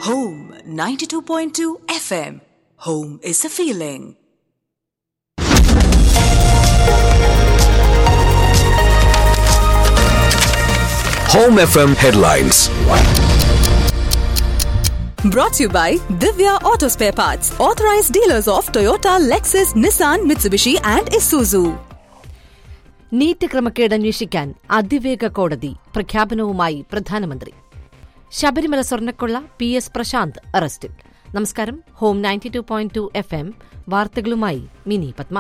Home 92.2 FM. Home is a feeling. Home FM headlines. Brought to you by Divya Auto Spare Parts, authorized dealers of Toyota, Lexus, Nissan, Mitsubishi, and Isuzu. NEET ക്രമക്കേട് അന്വേഷിക്കാൻ അതിവേഗ കോടതി പ്രഖ്യാപനവുമായി പ്രധാനമന്ത്രി ശബരിമല സ്വർണ്ണക്കൊള്ള P S Prashanth അറസ്റ്റിൽ നമസ്കാരം home ninety two point two F M വാർത്തകളുമായി Mini Padma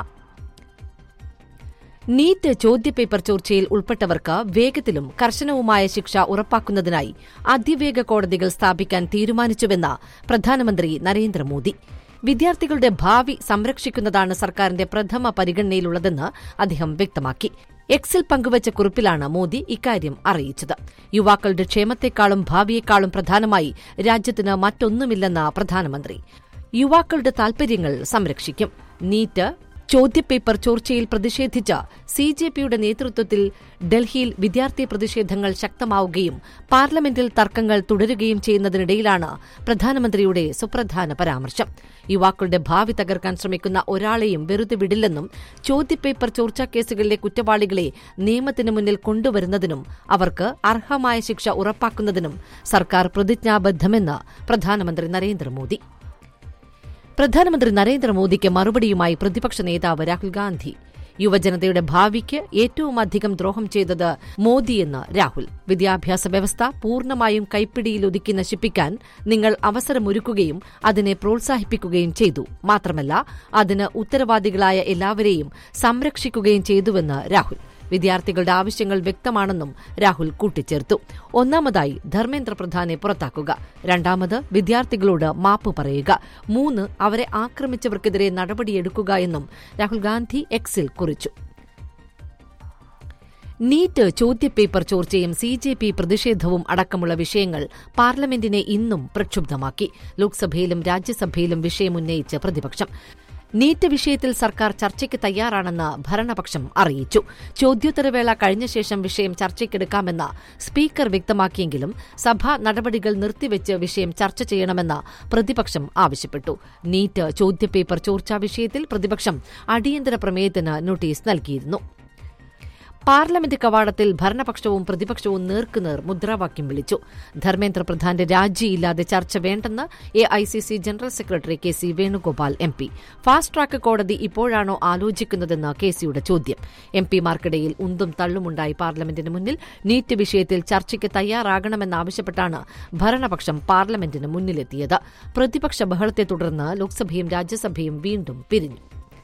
NEET ചോദ്യപേപ്പർ ചോർച്ചയിൽ ഉൾപ്പെട്ടവർക്ക് വേഗത്തിലും കർശനവുമായ ശിക്ഷ ഉറപ്പാക്കുന്നതിനായി അതിവേഗ കോടതികൾ സ്ഥാപിക്കാൻ തീരുമാനിച്ചുവെന്ന് പ്രധാനമന്ത്രി നരേന്ദ്രമോദി വിദ്യാർത്ഥികളുടെ ഭാവി സംരക്ഷിക്കുന്നതാണ് സർക്കാരിന്റെ പ്രഥമ പരിഗണനയിലുള്ളതെന്ന് അദ്ദേഹം വ്യക്തമാക്കി എക്സിൽ പങ്കുവച്ച കുറിപ്പിലാണ് മോദി ഇക്കാര്യം അറിയിച്ചത് യുവാക്കളുടെ ക്ഷേമത്തെക്കാളും ഭാവിയെക്കാളും പ്രധാനമായി രാജ്യത്തിന് മറ്റൊന്നുമില്ലെന്ന പ്രധാനമന്ത്രി യുവാക്കളുടെ താൽപര്യങ്ങൾ സംരക്ഷിക്കും നീറ്റ് ചോദ്യപേപ്പർ ചോർച്ചയിൽ പ്രതിഷേധിച്ച സി ജെ പിയുടെ നേതൃത്വത്തിൽ ഡൽഹിയിൽ വിദ്യാർത്ഥി പ്രതിഷേധങ്ങൾ ശക്തമാവുകയും പാർലമെന്റിൽ തർക്കങ്ങൾ തുടരുകയും ചെയ്യുന്നതിനിടയിലാണ് പ്രധാനമന്ത്രിയുടെ സുപ്രധാന പരാമർശം യുവാക്കളുടെ ഭാവി തകർക്കാൻ ശ്രമിക്കുന്ന ഒരാളെയും വെറുതെ വിടില്ലെന്നും ചോദ്യപേപ്പർ ചോർച്ചാ കേസുകളിലെ കുറ്റവാളികളെ നിയമത്തിന് മുന്നിൽ കൊണ്ടുവരുന്നതിനും അവർക്ക് അർഹമായ ശിക്ഷ ഉറപ്പാക്കുന്നതിനും സർക്കാർ പ്രതിജ്ഞാബദ്ധമെന്ന് പ്രധാനമന്ത്രി നരേന്ദ്രമോദി പ്രധാനമന്ത്രി നരേന്ദ്രമോദിക്ക് മറുപടിയുമായി പ്രതിപക്ഷ നേതാവ് രാഹുൽ ഗാന്ധി യുവജനതയുടെ ഭാവിക്ക് ഏറ്റവും അധികം ദ്രോഹം ചെയ്തത് മോദിയെന്ന് രാഹുൽ വിദ്യാഭ്യാസ വ്യവസ്ഥ പൂർണ്ണമായും കൈപ്പിടിയിലൊതുക്കി നശിപ്പിക്കാൻ നിങ്ങൾ അവസരമൊരുക്കുകയും അതിനെ പ്രോത്സാഹിപ്പിക്കുകയും ചെയ്തു മാത്രമല്ല അതിന് ഉത്തരവാദികളായ എല്ലാവരെയും സംരക്ഷിക്കുകയും ചെയ്തുവെന്ന് രാഹുൽ വിദ്യാർത്ഥികളുടെ ആവശ്യങ്ങൾ വ്യക്തമാണെന്നും രാഹുൽ കൂട്ടിച്ചേർത്തു ഒന്നാമതായി ധർമ്മേന്ദ്ര പ്രധാനെ പുറത്താക്കുക രണ്ടാമത് വിദ്യാർത്ഥികളോട് മാപ്പ് പറയുക മൂന്ന് അവരെ ആക്രമിച്ചവർക്കെതിരെ നടപടിയെടുക്കുക എന്നും രാഹുൽ ഗാന്ധി എക്സിൽ കുറിച്ചു നീറ്റ് ചോദ്യപേപ്പർ ചോർച്ചയും സി ജെ പി പ്രതിഷേധവും അടക്കമുള്ള വിഷയങ്ങൾ പാർലമെന്റിനെ ഇന്നും പ്രക്ഷുബ്ധമാക്കി ലോക്സഭയിലും രാജ്യസഭയിലും വിഷയമുന്നയിച്ച് പ്രതിപക്ഷം നീറ്റ് വിഷയത്തിൽ സർക്കാർ ചർച്ചയ്ക്ക് തയ്യാറാണെന്ന് ഭരണപക്ഷം അറിയിച്ചു ചോദ്യോത്തരവേള കഴിഞ്ഞ ശേഷം വിഷയം ചർച്ചയ്ക്കെടുക്കാമെന്ന് സ്പീക്കർ വ്യക്തമാക്കിയെങ്കിലും സഭാ നടപടികൾ നിർത്തിവെച്ച് വിഷയം ചർച്ച ചെയ്യണമെന്ന് പ്രതിപക്ഷം ആവശ്യപ്പെട്ടു നീറ്റ് ചോദ്യപേപ്പർ ചോർച്ചാ വിഷയത്തിൽ പ്രതിപക്ഷം അടിയന്തര പ്രമേയത്തിന് നോട്ടീസ് നൽകിയിരുന്നു പാർലമെന്റ് കവാടത്തിൽ ഭരണപക്ഷവും പ്രതിപക്ഷവും നേർക്കുനേർ മുദ്രാവാക്യം വിളിച്ചു ധർമ്മേന്ദ്ര പ്രധാന്റെ രാജിയില്ലാതെ ചർച്ച വേണ്ടെന്ന് A I C C general secretary K C Venugopal M P fast track കോടതി ഇപ്പോഴാണോ ആലോചിക്കുന്നതെന്ന് കെ സിയുടെ ചോദ്യം എം പിമാർക്കിടയിൽ ഉന്തും തള്ളുമുണ്ടായി പാർലമെന്റിന് മുന്നിൽ നീറ്റ് വിഷയത്തിൽ ചർച്ചയ്ക്ക് തയ്യാറാകണമെന്നാവശ്യപ്പെട്ടാണ് ഭരണപക്ഷം പാർലമെന്റിന് മുന്നിലെത്തിയത് പ്രതിപക്ഷ ബഹളത്തെ തുടർന്ന് ലോക്സഭയും രാജ്യസഭയും വീണ്ടും പിരിഞ്ഞു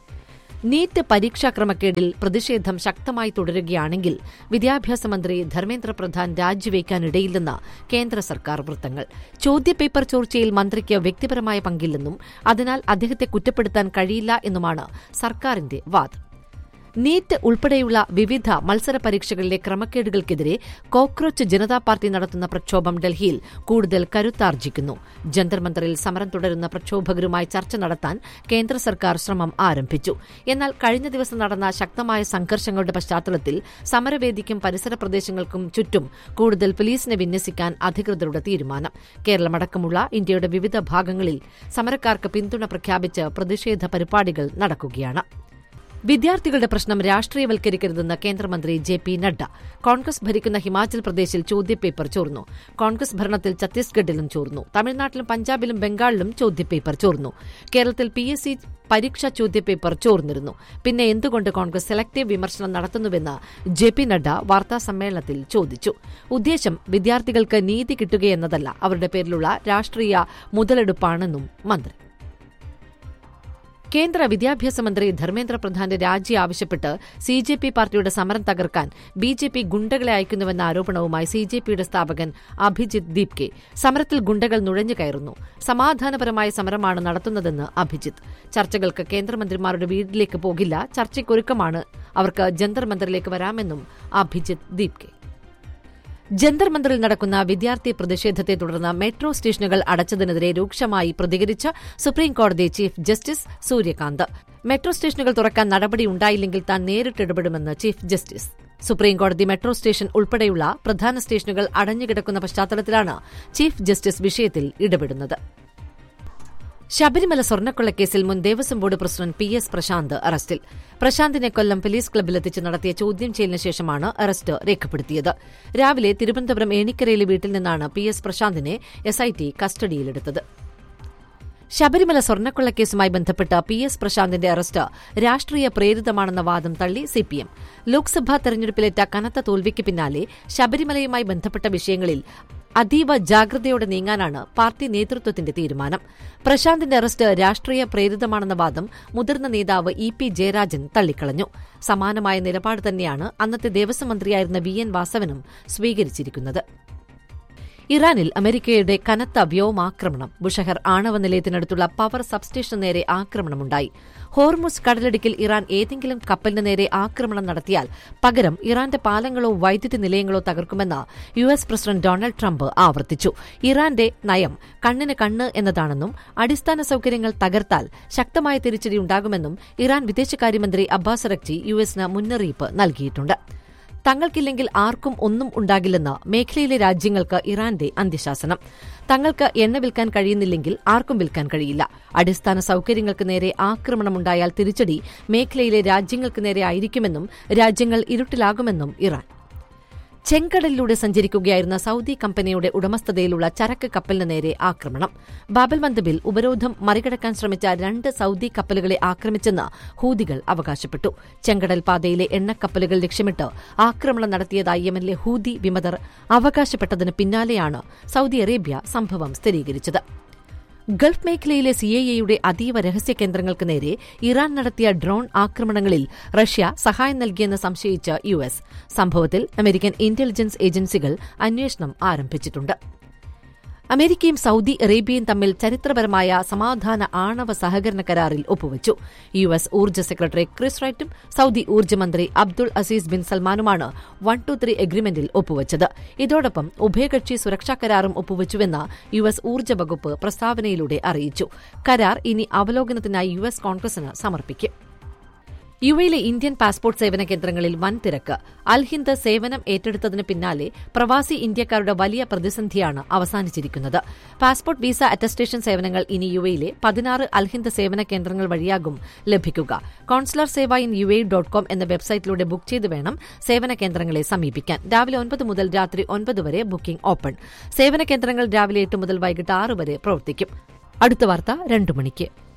നീറ്റ് പരീക്ഷാ ക്രമക്കേടിൽ പ്രതിഷേധം ശക്തമായി തുടരുകയാണെങ്കിൽ വിദ്യാഭ്യാസ മന്ത്രി ധർമ്മേന്ദ്ര പ്രധാൻ രാജിവെക്കാനിടയില്ലെന്ന് കേന്ദ്ര സർക്കാർ വൃത്തങ്ങൾ ചോദ്യപേപ്പർ ചോർച്ചയിൽ മന്ത്രിക്ക് വ്യക്തിപരമായ പങ്കില്ലെന്നും അതിനാൽ അദ്ദേഹത്തെ കുറ്റപ്പെടുത്താൻ കഴിയില്ല എന്നുമാണ് സർക്കാരിന്റെ വാദം നീറ്റ് ഉൾപ്പെടെയുള്ള വിവിധ മത്സര പരീക്ഷകളിലെ ക്രമക്കേടുകൾക്കെതിരെ കോക്രോച്ച് ജനതാ പാർട്ടി നടത്തുന്ന പ്രക്ഷോഭം ഡൽഹിയിൽ കൂടുതൽ കരുത്താർജിക്കുന്നു ജന്തർ മന്ദറിൽ സമരം തുടരുന്ന പ്രക്ഷോഭകരുമായി ചർച്ച നടത്താൻ കേന്ദ്ര സർക്കാർ ശ്രമം ആരംഭിച്ചു എന്നാൽ കഴിഞ്ഞ ദിവസം നടന്ന ശക്തമായ സംഘർഷങ്ങളുടെ പശ്ചാത്തലത്തിൽ സമരവേദിക്കും പരിസര പ്രദേശങ്ങൾക്കും ചുറ്റും കൂടുതൽ പോലീസിനെ വിന്യസിക്കാൻ അധികൃതരുടെ തീരുമാനം കേരളമടക്കമുള്ള ഇന്ത്യയുടെ വിവിധ ഭാഗങ്ങളിൽ സമരക്കാർക്ക് പിന്തുണ പ്രഖ്യാപിച്ച് പ്രതിഷേധ പരിപാടികൾ നടക്കുകയാണ് വിദ്യാർത്ഥികളുടെ പ്രശ്നം രാഷ്ട്രീയവൽക്കരിക്കരുതെന്ന് കേന്ദ്രമന്ത്രി ജെ പി നഡ്ഡ കോൺഗ്രസ് ഭരിക്കുന്ന ഹിമാചൽ പ്രദേശിൽ ചോദ്യപേപ്പർ ചോർന്നു കോൺഗ്രസ് ഭരണത്തിൽ ഛത്തീസ്ഗഡിലും ചോർന്നു തമിഴ്നാട്ടിലും പഞ്ചാബിലും ബംഗാളിലും ചോദ്യപേപ്പർ ചോർന്നു കേരളത്തിൽ പി എസ് സി പരീക്ഷാ ചോദ്യപേപ്പർ ചോർന്നിരുന്നു പിന്നെ എന്തുകൊണ്ട് കോൺഗ്രസ് സെലക്ടീവ് വിമർശനം നടത്തുന്നുവെന്ന് ജെ പി നഡ്ഡ വാർത്താസമ്മേളനത്തിൽ ചോദിച്ചു ഉദ്ദേശം വിദ്യാർത്ഥികൾക്ക് നീതി കിട്ടുകയെന്നതല്ല അവരുടെ പേരിലുള്ള രാഷ്ട്രീയ മുതലെടുപ്പാണെന്നും മന്ത്രി കേന്ദ്ര വിദ്യാഭ്യാസ മന്ത്രി ധർമ്മേന്ദ്ര പ്രധാന്റെ രാജി ആവശ്യപ്പെട്ട് സി ജെ പി പാർട്ടിയുടെ സമരം തകർക്കാൻ ബി ജെ പി ഗുണ്ടകളെ അയക്കുന്നുവെന്ന ആരോപണവുമായി സി ജെ പിയുടെ സ്ഥാപകൻ അഭിജിത്ത് ദീപ്കെ സമരത്തിൽ ഗുണ്ടകൾ നുഴഞ്ഞു കയറുന്നു സമാധാനപരമായ സമരമാണ് നടത്തുന്നതെന്ന് അഭിജിത്ത് ചർച്ചകൾക്ക് കേന്ദ്രമന്ത്രിമാരുടെ വീട്ടിലേക്ക് പോകില്ല ചർച്ചയ്ക്കൊരുക്കമാണ് അവർക്ക് ജന്തർ മന്ദറിലേക്ക് വരാമെന്നും അഭിജിത്ത് ദീപ്കെ ജന്തർ മന്ദറിൽ നടക്കുന്ന വിദ്യാർത്ഥി പ്രതിഷേധത്തെ തുടർന്ന് മെട്രോ സ്റ്റേഷനുകൾ അടച്ചതിനെതിരെ രൂക്ഷമായി പ്രതികരിച്ച സുപ്രീംകോടതി ചീഫ് ജസ്റ്റിസ് സൂര്യകാന്ത് മെട്രോ സ്റ്റേഷനുകൾ തുറക്കാൻ നടപടിയുണ്ടായില്ലെങ്കിൽ താൻ നേരിട്ട് ഇടപെടുമെന്ന് ചീഫ് ജസ്റ്റിസ് സുപ്രീംകോടതി മെട്രോ സ്റ്റേഷൻ ഉൾപ്പെടെയുള്ള പ്രധാന സ്റ്റേഷനുകൾ അടഞ്ഞുകിടക്കുന്ന പശ്ചാത്തലത്തിലാണ് ചീഫ് ജസ്റ്റിസ് വിഷയത്തിൽ ഇടപെടുന്നത് ശബരിമല സ്വർണ്ണക്കൊള്ളക്കേസിൽ മുൻ Devaswom board president P S Prashanth അറസ്റ്റിൽ പ്രശാന്തിനെ കൊല്ലം പോലീസ് ക്ലബ്ബിലെത്തിച്ച് നടത്തിയ ചോദ്യം ചെയ്യലിന് ശേഷമാണ് അറസ്റ്റ് രേഖപ്പെടുത്തിയത് രാവിലെ തിരുവനന്തപുരം ഏണിക്കരയിലെ വീട്ടിൽ നിന്നാണ് പി എസ് പ്രശാന്തിനെ എസ്ഐടി കസ്റ്റഡിയിലെടുത്തത് ശബരിമല സ്വർണ്ണക്കൊള്ളക്കേസുമായി ബന്ധപ്പെട്ട് പി എസ് പ്രശാന്തിന്റെ അറസ്റ്റ് രാഷ്ട്രീയ പ്രേരിതമാണെന്ന വാദം തള്ളി സിപിഎം ലോക്സഭാ തെരഞ്ഞെടുപ്പിലേറ്റ കനത്ത തോൽവിക്ക് പിന്നാലെ ശബരിമലയുമായി ബന്ധപ്പെട്ട വിഷയങ്ങളിൽ അതീവ ജാഗ്രതയോടെ നീങ്ങാനാണ് പാർട്ടി നേതൃത്വത്തിന്റെ തീരുമാനം പ്രശാന്തിന്റെ അറസ്റ്റ് രാഷ്ട്രീയ പ്രേരിതമാണെന്ന വാദം മുതിർന്ന നേതാവ് ഇ പി ജയരാജൻ തള്ളിക്കളഞ്ഞു സമാനമായ നിലപാട് തന്നെയാണ് അന്നത്തെ ദേവസ്വം മന്ത്രിയായിരുന്ന വി എൻ വാസവനും സ്വീകരിച്ചിരിക്കുന്നത് ഇറാനിൽ അമേരിക്കയുടെ കനത്ത വ്യോമാക്രമണം ബുഷഹർ ആണവ നിലയത്തിനടുത്തുള്ള പവർ സബ്സ്റ്റേഷന് നേരെ ആക്രമണമുണ്ടായി ഹോർമുസ് കടലിടുക്കിൽ ഇറാൻ ഏതെങ്കിലും കപ്പലിന് നേരെ ആക്രമണം നടത്തിയാൽ പകരം ഇറാന്റെ പാലങ്ങളോ വൈദ്യുതി നിലയങ്ങളോ തകർക്കുമെന്ന് U S president Donald Trump ആവർത്തിച്ചു ഇറാന്റെ നയം കണ്ണിന് കണ്ണ് എന്നതാണെന്നും അടിസ്ഥാന സൌകര്യങ്ങൾ തകർത്താൽ ശക്തമായ തിരിച്ചടി ഉണ്ടാകുമെന്നും ഇറാൻ വിദേശകാര്യമന്ത്രി അബ്ബാസ് റക്ചി യു എസിന് മുന്നറിയിപ്പ് നൽകിയിട്ടുണ്ട് തങ്ങൾക്കില്ലെങ്കിൽ ആർക്കും ഒന്നും ഉണ്ടാകില്ലെന്ന് മേഖലയിലെ രാജ്യങ്ങൾക്ക് ഇറാന്റെ അന്ത്യശാസനം തങ്ങൾക്ക് എണ്ണ വിൽക്കാൻ കഴിയുന്നില്ലെങ്കിൽ ആർക്കും വിൽക്കാൻ കഴിയില്ല അടിസ്ഥാന സൌകര്യങ്ങൾക്ക് നേരെ ആക്രമണമുണ്ടായാൽ തിരിച്ചടി മേഖലയിലെ രാജ്യങ്ങൾക്ക് നേരെ ആയിരിക്കുമെന്നും രാജ്യങ്ങൾ ഇരുട്ടിലാകുമെന്നും ഇറാൻ ചെങ്കടലിലൂടെ സഞ്ചരിക്കുകയായിരുന്ന സൌദി കമ്പനിയുടെ ഉടമസ്ഥതയിലുള്ള ചരക്ക് കപ്പലിന് നേരെ ആക്രമണം ബാബൽ മന്ദബിൽ ഉപരോധം മറികടക്കാൻ ശ്രമിച്ച രണ്ട് സൌദി കപ്പലുകളെ ആക്രമിച്ചെന്ന് ഹൂതികൾ അവകാശപ്പെട്ടു ചെങ്കടൽ പാതയിലെ എണ്ണക്കപ്പലുകൾ ലക്ഷ്യമിട്ട് ആക്രമണം നടത്തിയതായി യമനിലെ ഹൂതി വിമതർ അവകാശപ്പെട്ടതിന് പിന്നാലെയാണ് സൌദി അറേബ്യ സംഭവം സ്ഥിരീകരിച്ചത് ഗൾഫ് മേഖലയിലെ സിഐഎയുടെ അതീവ രഹസ്യ കേന്ദ്രങ്ങൾക്ക് നേരെ ഇറാൻ നടത്തിയ ഡ്രോൺ ആക്രമണങ്ങളിൽ റഷ്യ സഹായം നൽകിയെന്ന് സംശയിച്ച യു എസ് സംഭവത്തിൽ അമേരിക്കൻ ഇന്റലിജൻസ് ഏജൻസികൾ അന്വേഷണം ആരംഭിച്ചിട്ടുണ്ട് അമേരിക്കയും സൌദി അറേബ്യയും തമ്മിൽ ചരിത്രപരമായ സമാധാന ആണവ സഹകരണ കരാറിൽ ഒപ്പുവച്ചു യു എസ് ഊർജ്ജ സെക്രട്ടറി ക്രിസ് റൈറ്റും സൌദി ഊർജ്ജമന്ത്രി അബ്ദുൾ അസീസ് ബിൻ സൽമാനുമാണ് വൺ ടു ത്രീ എഗ്രിമെന്റിൽ ഒപ്പുവച്ചത് ഇതോടൊപ്പം ഉഭയകക്ഷി സുരക്ഷാ കരാറും ഒപ്പുവച്ചുവെന്ന് യു എസ് ഊർജ്ജ വകുപ്പ് പ്രസ്താവനയിലൂടെ അറിയിച്ചു കരാർ ഇനി അവലോകനത്തിനായി യു എസ് കോൺഗ്രസിന് സമർപ്പിക്കും യു എയിലെ ഇന്ത്യൻ പാസ്പോർട്ട് സേവന കേന്ദ്രങ്ങളിൽ വൻ തിരക്ക് അൽഹിന്ദ് സേവനം ഏറ്റെടുത്തതിന് പിന്നാലെ പ്രവാസി ഇന്ത്യക്കാരുടെ വലിയ പ്രതിസന്ധിയാണ് അവസാനിച്ചിരിക്കുന്നത് പാസ്പോർട്ട് വിസ അറ്റസ്റ്റേഷൻ സേവനങ്ങൾ ഇനി യു എയിലെ പതിനാറ് അൽഹിന്ദ് സേവന കേന്ദ്രങ്ങൾ വഴിയാകും ലഭിക്കുക കോൺസുലർ സേവ in U A dot com എന്ന വെബ്സൈറ്റിലൂടെ ബുക്ക് ചെയ്ത് വേണം സേവന കേന്ദ്രങ്ങളെ സമീപിക്കാൻ രാവിലെ ഒൻപത് മുതൽ രാത്രി ഒൻപത് വരെ ബുക്കിംഗ് ഓപ്പൺ സേവന കേന്ദ്രങ്ങൾ രാവിലെ എട്ട് മുതൽ വൈകിട്ട് ആറ് വരെ പ്രവർത്തിക്കും അടുത്ത വാർത്ത രണ്ടു മണിക്ക്